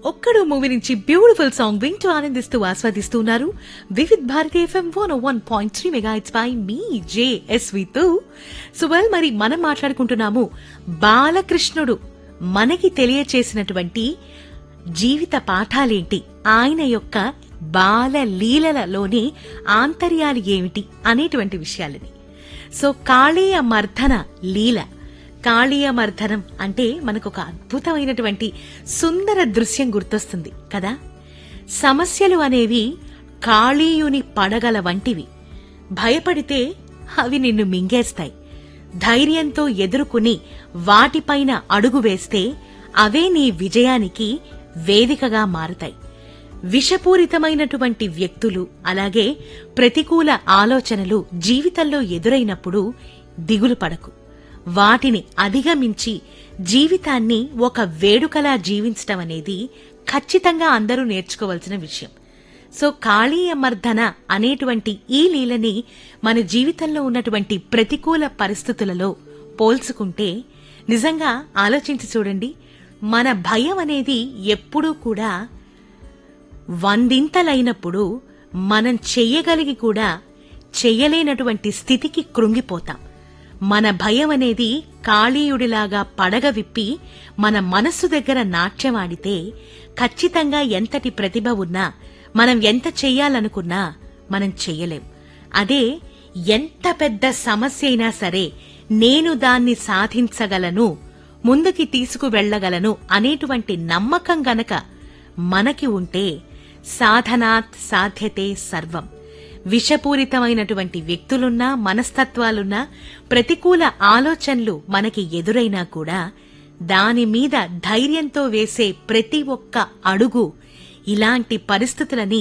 ఒక్కడు మూవీ నుంచి beautiful song వింటూ ఆనందిస్తూ ఆస్వాదిస్తున్నారు Vividh Bharati FM one one point three mega it's by మీ జేఎస్వితో సో వెల్ మరి మనం మాట్లాడుకుంటున్నాము బాలకృష్ణుడు మనకి తెలియచేసినటువంటి జీవిత పాఠాలేంటి ఆయన యొక్క బాల లీలలలోని ఆంతర్యాలు ఏమిటి అనేటువంటి విషయాలని సో కాళీయ మర్దన లీల కాళీయ మర్దనం అంటే మనకు ఒక అద్భుతమైనటువంటి సుందర దృశ్యం గుర్తొస్తుంది కదా సమస్యలు అనేవి కాళీయుని పడగల వంటివి భయపడితే అవి నిన్ను మింగేస్తాయి ధైర్యంతో ఎదుర్కొని వాటిపైన అడుగు వేస్తే అవే నీ విజయానికి వేదికగా మారుతాయి విషపూరితమైనటువంటి వ్యక్తులు అలాగే ప్రతికూల ఆలోచనలు జీవితంలో ఎదురైనప్పుడు దిగులు పడకు వాటిని అధిగమించి జీవితాన్ని ఒక వేడుకలా జీవించటం అనేది ఖచ్చితంగా అందరూ నేర్చుకోవాల్సిన విషయం సో కాళీయ మర్దన అనేటువంటి ఈ లీలని మన జీవితంలో ఉన్నటువంటి ప్రతికూల పరిస్థితులలో పోల్చుకుంటే నిజంగా ఆలోచించి చూడండి మన భయం అనేది ఎప్పుడూ కూడా వందింతలైనప్పుడు మనం చెయ్యగలిగి కూడా చెయ్యలేనటువంటి స్థితికి కృంగిపోతాం మన భయం అనేది కాళీయుడిలాగా పడగ విప్పి మన మనస్సు దగ్గర నాట్యమాడితే ఖచ్చితంగా ఎంతటి ప్రతిభ ఉన్నా మనం ఎంత చెయ్యాలనుకున్నా మనం చెయ్యలేం అదే ఎంత పెద్ద సమస్య అయినా సరే నేను దాన్ని సాధించగలను ముందుకి తీసుకువెళ్లగలను అనేటువంటి నమ్మకం గనక మనకి ఉంటే సాధనాత్ సాధ్యతే సర్వం విషపూరితమైనటువంటి వ్యక్తులున్నా మనస్తత్వాలున్నా ప్రతికూల ఆలోచనలు మనకి ఎదురైనా కూడా దాని మీద ధైర్యంతో వేసే ప్రతి ఒక్క అడుగు ఇలాంటి పరిస్థితులని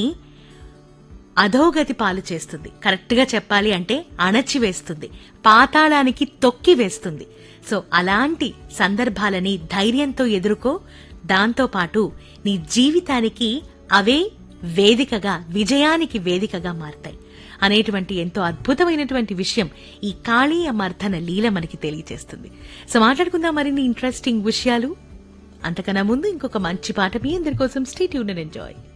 అధోగతి పాలు చేస్తుంది కరెక్ట్ గా చెప్పాలి అంటే అణచివేస్తుంది పాతాళానికి తొక్కి వేస్తుంది సో అలాంటి సందర్భాలని ధైర్యంతో ఎదుర్కో దాంతో పాటు నీ జీవితానికి అవే వేదికగా విజయానికి వేదికగా మారతాయి అనేటువంటి ఎంతో అద్భుతమైనటువంటి విషయం ఈ కాళీయ మర్దన లీల మనకి తెలియజేస్తుంది సో మాట్లాడుకుందాం మరిన్ని ఇంట్రెస్టింగ్ విషయాలు అంతకన్నా ముందు ఇంకొక మంచి పాట మీ అందరి కోసం స్టేట్ యూన్ ఎంజాయ్